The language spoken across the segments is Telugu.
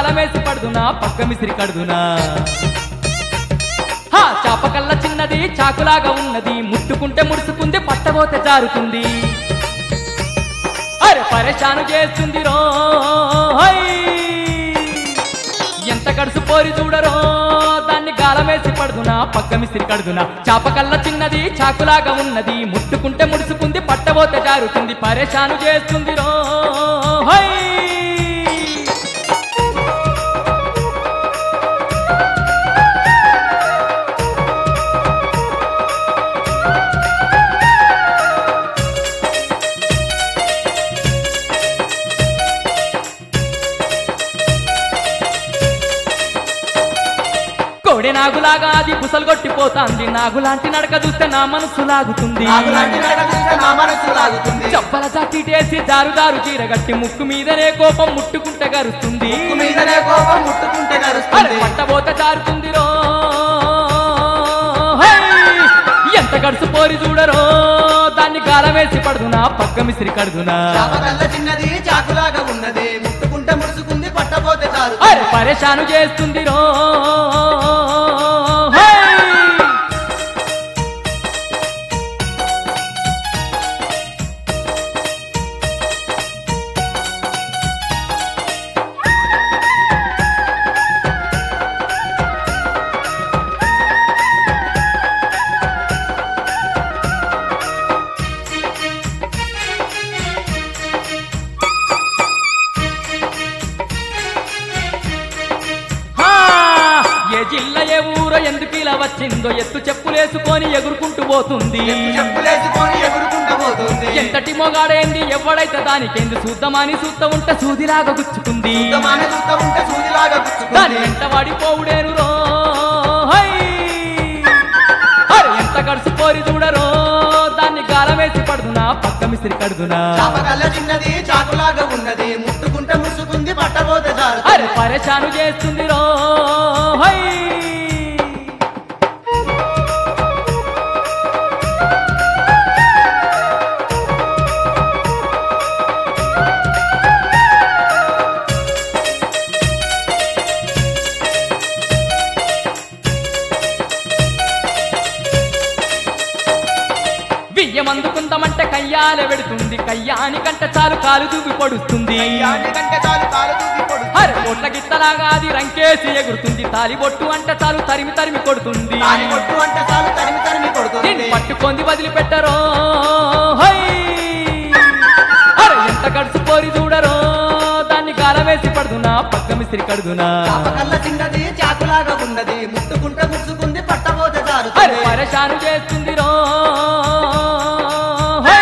గాలమేసి పడుదునా పక్క మిసిరి కడుదునా హా చాపకల్ల చిన్నది చాకులాగా ఉన్నది ముట్టుకుంటే ముడుచుకుంది పట్టబోతే జారుతుంది అరే పరేషాను చేస్తుంది రో హై! ఎంత గడుసు పోరి చూడరో దాన్ని గాలమేసి పడుదునా పక్క మిసిరి కడుదునా చాపకల్ల చిన్నది చాకులాగా ఉన్నది ముట్టుకుంటే ముడుచుకుంది పట్టబోతే జారుతుంది పరేషాను చేస్తుంది రో హై! కోడి నాగులాగా అది బుసలు కొట్టిపోతాంది నాగులాంటి నడక చూస్తే నా మనసు లాగుతుంది నాగులాంటి నడక చూస్తే నా మనసు లాగుతుంది చప్పల జాకెటేసి దారు దారు చీరగట్టి ముక్కు మీదనే కోపం ముట్టుకుంటే గరుస్తుంది ముక్కు మీదనే కోపం ముట్టుకుంటే అరే నడుస్తుంది పట్టబోత జారుతుంది రో హై! ఎంత గడుసు పోరి చూడరో దాన్ని గాలమేసి పడుదునా పక్క మిసిరి కడుదునా చాపకల్ల చిన్నది చాకులాగా ఉన్నది ముట్టుకుంటే ముడుచుకుంది పట్టబోతే చాలు అరే పరేషాను చేస్తుంది రో హై! హా! ఏ జిల్లా ఏ ఊరో ఎందుకు ఇలా వచ్చిందో ఎత్తు చెప్పులేసుకొని ఎగురుకుంటూ పోతుంది చెప్పులేసుకొని ఎగురుకుంటూ పోతుంది ఎంతటి మొగాడేంది ఎవడైతే దానికేంది చూద్దామని చూస్తా ఉంటే సూదిలాగా గుచ్చుకుంది ఉత్తమాన చూస్తా ఉంటే సూదిలాగా దాని గుచ్చుకుంది వెంట వాడిపోవుడేను రో హై! అరే ఎంత గడుసు పోరి చూడరో దాన్ని గాలమేసి పడుదునా పక్క మిసిరి కడుదునా చాపకల్ల చిన్నది చాకులాగా ఉన్నది ముట్టుకుంటే ముడుచుకుంది పట్టబోతే చాలు అరే పరేషాను చేస్తుంది రో హై! బియ్యమందుకుందామంటే కయ్యాలే పెడుతుంది కయ్యాని కంటే చాలు కాలు దూపి పొడుస్తుంది అయ్యాని కంటే చాలు కాలు దూకి పొడుస్తుంది. అరే పొట్ల గిత్తలాగా అది రంకేసి ఎగురుతుంది తాలిబొట్టు అంటే చాలు తరిమి తరిమి కొడుతుంది తాలి కొట్టు అంటే చాలు తరిమి తరిమి కొడుతుంది దీన్ని పట్టుకొని వదిలిపెట్టరో హై! అరే ఎంత గడుసు పోరి చూడరో దాన్ని గాలమేసి పడుదునా పక్క మిసిరి కడుదునా చాపకల్ల చిన్నది చాకులాగా ఉన్నది ముట్టుకుంటే ముడుచుకుంది పట్టబోతే చాలు అరే పరేషాను చేస్తుంది రో హై!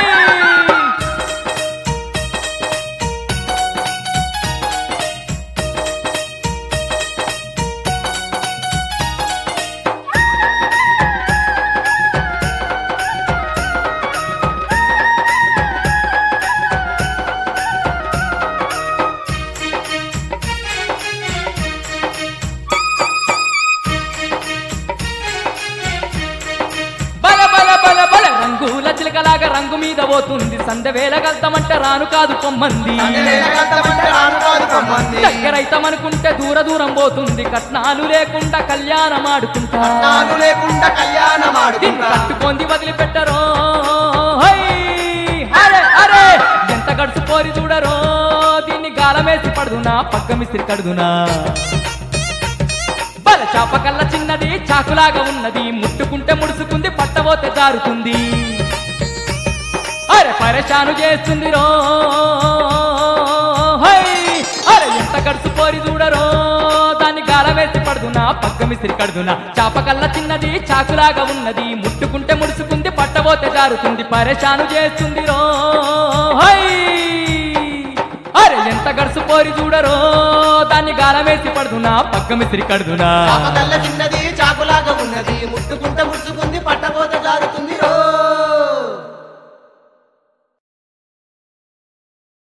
బల బల బల బల రంగుల చిలకలాగా రంగు మీద పోతుంది సందె వేల గల్తమంటే రాను కాదు పొమ్మంది సంగలేలకంతమంటే రాను కాదు పొమ్మంది. దగ్గరైతమనుకుంటే దూర దూరం పోతుంది కట్నాలు లేకుండా కళ్యాణం ఆడుకుంటా నాలు లేకుండా కళ్యాణం దీన్ని ఆడుకుంటా కట్టుకొని వదిలిపెట్టరో హై! అరే అరే ఎంత గడుసు పోరి చూడరో దీన్ని గాలమేసి పడుదునా పక్క మిసిరి కడుదునా బల చాపకల్ల చిన్నది చాకులాగా ఉన్నది ముట్టుకుంటే ముడుచుకుంది పట్టబోతే జారుతుంది అరే పరేషాను చేస్తుంది రో హై! అరే ఎంత గడుసు పోరి చూడరో దాన్ని గాలమేసి పడుదునా పక్క మిసిరి కడుదునా చాపకల్ల చిన్నది చాకులాగా ఉన్నది ముట్టుకుంటే ముడుచుకుంది పట్టబోతే జారుతుంది పరేషాను చేస్తుంది రో హై! అరే ఎంత గడుసు పోరి చూడరో దాన్ని గాలమేసి పడుదునా పక్క మిసిరి కడుదునా చాపకల్ల చిన్నది చాకులాగా ఉన్నది ముట్టుకుంటే